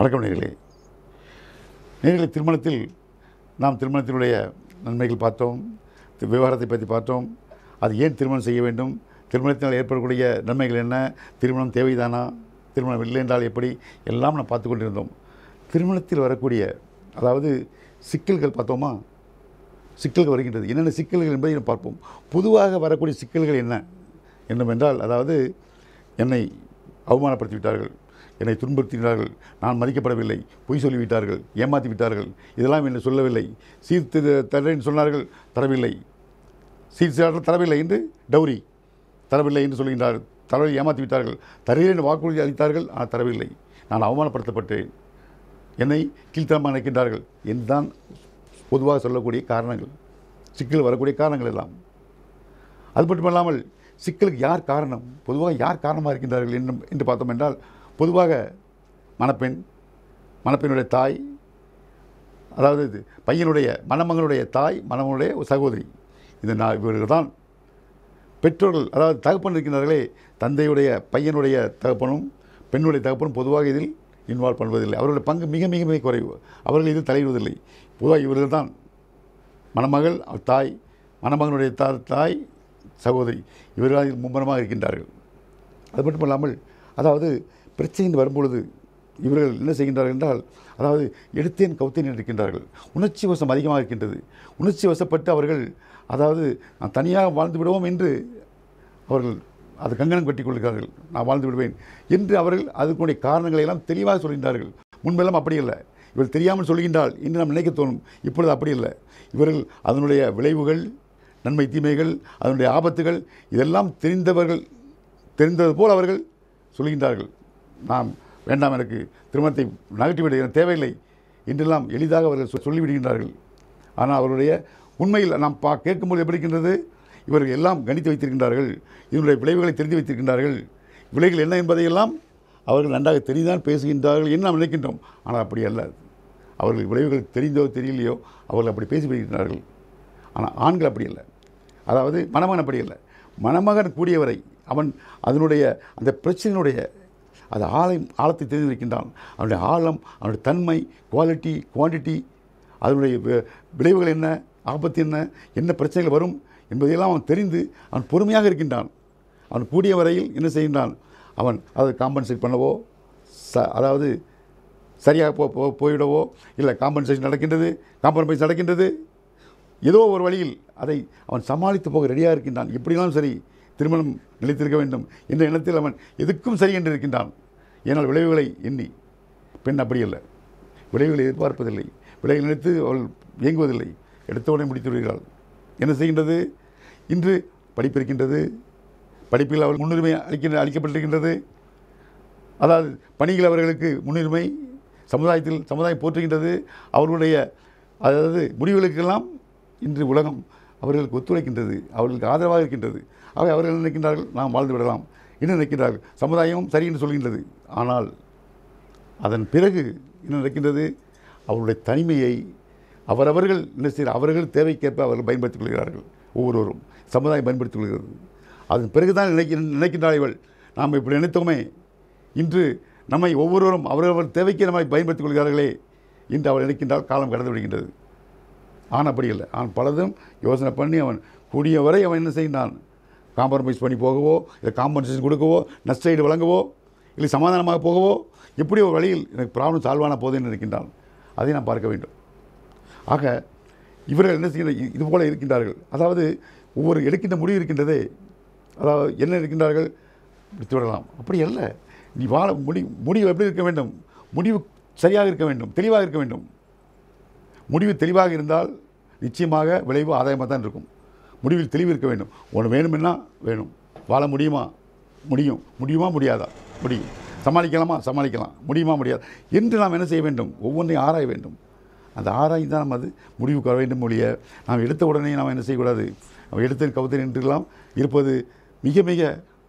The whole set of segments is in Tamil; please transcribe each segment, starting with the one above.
வணக்கம் நேர்களே நேர்களே திருமணத்தில் நாம் திருமணத்தினுடைய நன்மைகள் பார்த்தோம் தி- விவகாரத்தை பற்றி பார்த்தோம் அது ஏன் திருமணம் செய்ய வேண்டும் திருமணத்தினால் ஏற்படக்கூடிய நன்மைகள் என்ன திருமணம் தேவைதானா திருமணம் இல்லை என்றால் எப்படி எல்லாம் நாம் பார்த்து கொண்டிருந்தோம் திருமணத்தில் வரக்கூடிய அதாவது சிக்கல்கள் பார்த்தோமா சிக்கல்கள் வருகின்றது என்னென்ன சிக்கல்கள் என்பதை நாம் பார்ப்போம் பொதுவாக வரக்கூடிய சிக்கல்கள் என்ன என்னவென்றால் அதாவது என்னை அவமானப்படுத்தி விட்டார்கள் என்னை துன்புறுத்தினார்கள் நான் மதிக்கப்படவில்லை பொய் சொல்லிவிட்டார்கள் ஏமாற்றி விட்டார்கள் இதெல்லாம் என்னை சொல்லவில்லை சீர்த்து தரேன் சொன்னார்கள் தரவில்லை சீர்சார்கள் தரவில்லை என்று டௌரி தரவில்லை என்று சொல்கின்றார்கள் தரவை ஏமாற்றி விட்டார்கள் தருகிறேன் என்று வாக்குறுதி அளித்தார்கள் ஆனால் தரவில்லை நான் அவமானப்படுத்தப்பட்டேன் என்னை கீழ்த்தரமாக நினைக்கின்றார்கள் என்றுதான் பொதுவாக சொல்லக்கூடிய காரணங்கள் சிக்கல் வரக்கூடிய காரணங்கள் எல்லாம் அது மட்டுமல்லாமல் சிக்கலுக்கு யார் காரணம் பொதுவாக யார் காரணமாக இருக்கின்றார்கள் என்று என்று பார்த்தோம் என்றால் பொதுவாக மணப்பெண் மணப்பெண்ணுடைய தாய் அதாவது இது பையனுடைய மணமகனுடைய தாய் மணமகனுடைய ஒரு சகோதரி இது நான் இவர்கள் தான் பெற்றோர்கள் அதாவது தகப்பன் இருக்கின்றார்களே தந்தையுடைய பையனுடைய தகப்பனும் பெண்ணுடைய தகப்பனும் பொதுவாக இதில் இன்வால்வ் பண்ணுவதில்லை அவர்களுடைய பங்கு மிக மிக மிக குறைவு அவர்கள் இதில் தலையிடுவதில்லை பொதுவாக இவர்கள் தான் மணமகள் அவள் தாய் மணமகனுடைய தா தாய் சகோதரி இவர்கள் அதில் மும்முரமாக இருக்கின்றார்கள் அது மட்டும் இல்லாமல் அதாவது பிரச்சனை வரும்பொழுது இவர்கள் என்ன செய்கின்றார்கள் என்றால் அதாவது எடுத்தேன் கவுத்தேன் என்று இருக்கின்றார்கள் உணர்ச்சி வசம் அதிகமாக இருக்கின்றது உணர்ச்சி வசப்பட்டு அவர்கள் அதாவது நான் தனியாக வாழ்ந்து விடுவோம் என்று அவர்கள் அது கங்கணம் கட்டிக் கொள்கிறார்கள் நான் வாழ்ந்து விடுவேன் என்று அவர்கள் அதுக்குடைய காரணங்களை எல்லாம் தெளிவாக சொல்கின்றார்கள் முன்பெல்லாம் அப்படி இல்லை இவர் தெரியாமல் சொல்கின்றால் என்று நாம் நினைக்க தோணும் இப்பொழுது அப்படி இல்லை இவர்கள் அதனுடைய விளைவுகள் நன்மை தீமைகள் அதனுடைய ஆபத்துகள் இதெல்லாம் தெரிந்தவர்கள் தெரிந்தது போல் அவர்கள் சொல்கின்றார்கள் நாம் வேண்டாம் எனக்கு திருமணத்தை நகட்டி விட எனக்கு தேவையில்லை என்றெல்லாம் எளிதாக அவர்கள் சொ- சொல்லிவிடுகின்றார்கள் ஆனால் அவருடைய உண்மையில் நாம் பா கேட்கும்போது எப்படி இருக்கின்றது இவர்கள் எல்லாம் கணித்து வைத்திருக்கின்றார்கள் இதனுடைய விளைவுகளை தெரிந்து வைத்திருக்கின்றார்கள் விளைவுகள் என்ன என்பதையெல்லாம் அவர்கள் நன்றாக தெரிந்துதான் பேசுகின்றார்கள் என்று நாம் நினைக்கின்றோம் ஆனால் அப்படி அல்ல அவர்கள் விளைவுகள் தெரிந்தோ தெரியலையோ அவர்கள் அப்படி பேசி வருகின்றார்கள் ஆனால் ஆண்கள் அப்படி இல்லை அதாவது மணமகன் அப்படி இல்லை மணமகன் கூடியவரை அவன் அதனுடைய அந்த பிரச்சனையினுடைய அது ஆழை ஆழத்தை தெரிந்திருக்கின்றான் அவனுடைய ஆழம் அவனுடைய தன்மை குவாலிட்டி குவான்டிட்டி அதனுடைய வி- விளைவுகள் என்ன ஆபத்து என்ன என்ன பிரச்சனைகள் வரும் என்பதையெல்லாம் அவன் தெரிந்து அவன் பொறுமையாக இருக்கின்றான் அவன் கூடிய வரையில் என்ன செய்கின்றான் அவன் அதை காம்பன்சேட் பண்ணவோ ச அதாவது சரியாக போ போ- போய்விடவோ இல்லை காம்பன்சேஷன் நடக்கின்றது காம்ப்ரமைஸ் நடக்கின்றது ஏதோ ஒரு வழியில் அதை அவன் சமாளித்து போக ரெடியாக இருக்கின்றான் எப்படினாலும் சரி திருமணம் நிலைத்திருக்க வேண்டும் என்ற எண்ணத்தில் அவன் எதுக்கும் சரி என்று இருக்கின்றான் ஏனால் விளைவுகளை எண்ணி பெண் அப்படி அல்ல விளைவுகளை எதிர்பார்ப்பதில்லை விளைவுகளை நினைத்து அவள் இயங்குவதில்லை எடுத்தவுடனே முடித்து விடுகிறாள் என்ன செய்கின்றது இன்று படிப்பு இருக்கின்றது படிப்பில் அவள் முன்னுரிமை அளிக்கின்ற அளிக்கப்பட்டிருக்கின்றது அதாவது பணிகள் அவர்களுக்கு முன்னுரிமை சமுதாயத்தில் சமுதாயம் போற்றுகின்றது அவர்களுடைய அதாவது முடிவுகளுக்கெல்லாம் இன்று உலகம் அவர்களுக்கு ஒத்துழைக்கின்றது அவர்களுக்கு ஆதரவாக இருக்கின்றது அவை அவர்கள் நினைக்கின்றார்கள் நாம் வாழ்ந்து விடலாம் என்ன நினைக்கின்றார்கள் சமுதாயமும் சரி என்று சொல்கின்றது ஆனால் அதன் பிறகு என்ன நடக்கின்றது அவருடைய தனிமையை அவரவர்கள் என்ன செய்கிற அவர்கள் தேவைக்கேற்ப அவர்கள் பயன்படுத்திக் கொள்கிறார்கள் ஒவ்வொருவரும் சமுதாயம் பயன்படுத்திக் கொள்கிறது அதன் பிறகுதான் நினைக்க நினைக்கின்றாள் இவள் நாம் இப்படி நினைத்தோமே இன்று நம்மை ஒவ்வொருவரும் அவரவர் தேவைக்கு நம்மை பயன்படுத்திக் கொள்கிறார்களே என்று அவள் நினைக்கின்றால் காலம் கடந்து விடுகின்றது ஆண் அப்படி இல்லை ஆண் பலதும் யோசனை பண்ணி அவன் கூடிய வரை அவன் என்ன செய்கிறான் காம்ப்ரமைஸ் பண்ணி போகவோ இல்லை காம்பன்சேஷன் கொடுக்கவோ நஷ்டஈடு வழங்கவோ இல்லை சமாதானமாக போகவோ எப்படி ஒரு வழியில் எனக்கு ப்ராப்ளம் சால்வான போதுன்னு நினைக்கின்றான் அதை நாம் பார்க்க வேண்டும் ஆக இவர்கள் என்ன செய்கிற இது போல இருக்கின்றார்கள் அதாவது ஒவ்வொரு எடுக்கின்ற முடிவு இருக்கின்றதே அதாவது என்ன இருக்கின்றார்கள் விட்டு விடலாம் அப்படி அல்ல நீ வாழ முடி முடிவு எப்படி இருக்க வேண்டும் முடிவு சரியாக இருக்க வேண்டும் தெளிவாக இருக்க வேண்டும் முடிவு தெளிவாக இருந்தால் நிச்சயமாக விளைவு ஆதாயமாக தான் இருக்கும் முடிவில் தெளிவு இருக்க வேண்டும் ஒன்று வேணுமென்னா வேணும் வாழ முடியுமா முடியும் முடியுமா முடியாதா முடியும் சமாளிக்கலாமா சமாளிக்கலாம் முடியுமா முடியாது என்று நாம் என்ன செய்ய வேண்டும் ஒவ்வொன்றையும் ஆராய வேண்டும் அந்த ஆராய்ந்து தான் நாம் அது முடிவுக்கு வர வேண்டும் ஒழிய நாம் எடுத்த உடனே நாம் என்ன செய்யக்கூடாது நம்ம எடுத்த கவுத்தன் என்றெல்லாம் இருப்பது மிக மிக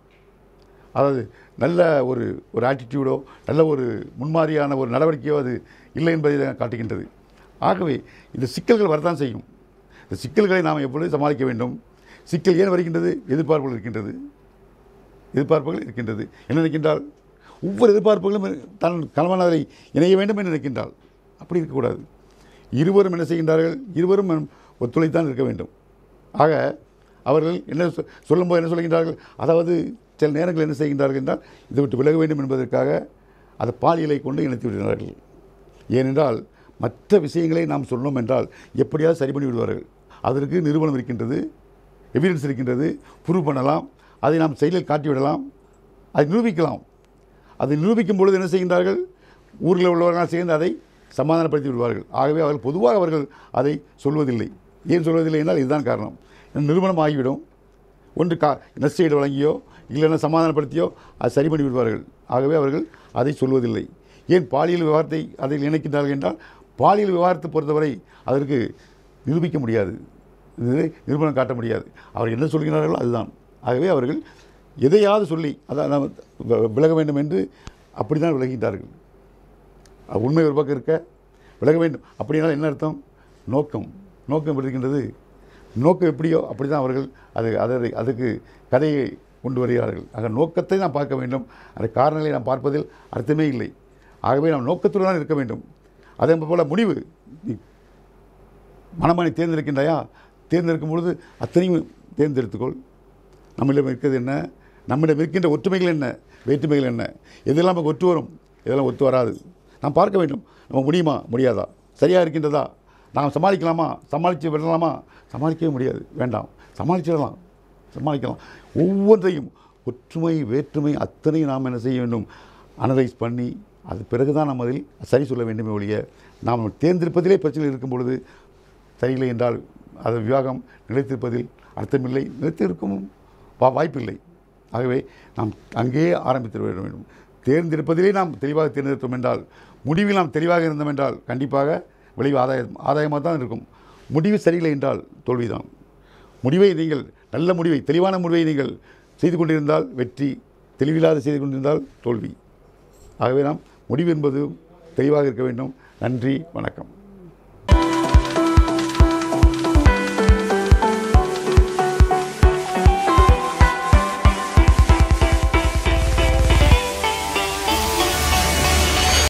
அதாவது நல்ல ஒரு ஒரு ஆட்டிடியூடோ நல்ல ஒரு முன்மாதிரியான ஒரு நடவடிக்கையோ அது இல்லை என்பதை தான் காட்டுகின்றது ஆகவே இந்த சிக்கல்கள் வரத்தான் செய்யும் இந்த சிக்கல்களை நாம் எப்பொழுது சமாளிக்க வேண்டும் சிக்கல் ஏன் வருகின்றது எதிர்பார்ப்புகள் இருக்கின்றது எதிர்பார்ப்புகள் இருக்கின்றது என்ன நினைக்கின்றால் ஒவ்வொரு எதிர்பார்ப்புகளும் தன் கணவன் அதை இணைய வேண்டும் என்று நினைக்கின்றாள் அப்படி இருக்கக்கூடாது இருவரும் என்ன செய்கின்றார்கள் இருவரும் ஒத்துழைத்தான் இருக்க வேண்டும் ஆக அவர்கள் என்ன சொ- சொல்லும்போது என்ன சொல்கின்றார்கள் அதாவது சில நேரங்கள் என்ன செய்கின்றார்கள் என்றால் இதை விட்டு விலக வேண்டும் என்பதற்காக அதை பாலியலை கொண்டு இணைத்து விடுகிறார்கள் ஏனென்றால் மற்ற விஷயங்களை நாம் சொன்னோம் என்றால் எப்படியாவது சரி பண்ணி விடுவார்கள் அதற்கு நிறுவனம் இருக்கின்றது எவிடன்ஸ் இருக்கின்றது ப்ரூவ் பண்ணலாம் அதை நாம் செயலில் காட்டிவிடலாம் அதை நிரூபிக்கலாம் அதை நிரூபிக்கும் பொழுது என்ன செய்கின்றார்கள் ஊரில் உள்ளவர்கள் சேர்ந்து அதை சமாதானப்படுத்தி விடுவார்கள் ஆகவே அவர்கள் பொதுவாக அவர்கள் அதை சொல்வதில்லை ஏன் சொல்வதில்லை என்றால் இதுதான் காரணம் நிறுவனம் ஆகிவிடும் ஒன்று கா நஷ்டஈடு வழங்கியோ இல்லைன்னா சமாதானப்படுத்தியோ அது சரி பண்ணி விடுவார்கள் ஆகவே அவர்கள் அதை சொல்வதில்லை ஏன் பாலியல் விவகாரத்தை அதில் இணைக்கின்றார்கள் என்றால் பாலியல் விவகாரத்தை பொறுத்தவரை அதற்கு நிரூபிக்க முடியாது இது நிரூபணம் காட்ட முடியாது அவர் என்ன சொல்கிறார்களோ அதுதான் ஆகவே அவர்கள் எதையாவது சொல்லி அதான் நாம் வி- விலக வேண்டும் என்று அப்படி தான் விலகின்றார்கள் அது உண்மை ஒரு பக்கம் இருக்க விலக வேண்டும் அப்படினால் என்ன அர்த்தம் நோக்கம் நோக்கம் எப்படி இருக்கின்றது நோக்கம் எப்படியோ அப்படி தான் அவர்கள் அது அதை அதுக்கு கதையை கொண்டு வருகிறார்கள் ஆக நோக்கத்தை நாம் பார்க்க வேண்டும் அந்த காரணங்களை நாம் பார்ப்பதில் அர்த்தமே இல்லை ஆகவே நாம் நோக்கத்துடன் தான் இருக்க வேண்டும் அதே போல் முடிவு நீ மணமனை தேர்ந்தெடுக்கின்றாயா தேர்ந்தெடுக்கும் பொழுது அத்தனையும் தேர்ந்தெடுத்துக்கொள் நம்மிடம் இருக்கிறது என்ன நம்மிடம் இருக்கின்ற ஒற்றுமைகள் என்ன வேற்றுமைகள் என்ன எதெல்லாம் நமக்கு ஒத்து வரும் இதெல்லாம் ஒத்து வராது நாம் பார்க்க வேண்டும் நம்ம முடியுமா முடியாதா சரியாக இருக்கின்றதா நாம் சமாளிக்கலாமா சமாளித்து விடலாமா சமாளிக்கவே முடியாது வேண்டாம் சமாளிச்சிடலாம் சமாளிக்கலாம் ஒவ்வொன்றையும் ஒற்றுமை வேற்றுமை அத்தனையும் நாம் என்ன செய்ய வேண்டும் அனலைஸ் பண்ணி அது பிறகுதான் நாம் அதில் சரி சொல்ல வேண்டுமே ஒழிய நாம் தேர்ந்தெடுப்பதிலே பிரச்சனை இருக்கும் பொழுது சரியில்லை என்றால் அது விவாகம் நிலைத்திருப்பதில் அர்த்தமில்லை நிலைத்திருக்கும் வா வாய்ப்பில்லை ஆகவே நாம் அங்கேயே ஆரம்பித்து விட வேண்டும் தேர்ந்தெடுப்பதிலே நாம் தெளிவாக தேர்ந்தெடுத்தோம் என்றால் முடிவில் நாம் தெளிவாக இருந்தோம் என்றால் கண்டிப்பாக விளைவு ஆதாயம் ஆதாயமாக தான் இருக்கும் முடிவு சரியில்லை என்றால் தோல்விதான் முடிவை நீங்கள் நல்ல முடிவை தெளிவான முடிவை நீங்கள் செய்து கொண்டிருந்தால் வெற்றி தெளிவில்லாத செய்து கொண்டிருந்தால் தோல்வி ஆகவே நாம் முடிவு என்பது தெளிவாக இருக்க வேண்டும் நன்றி வணக்கம்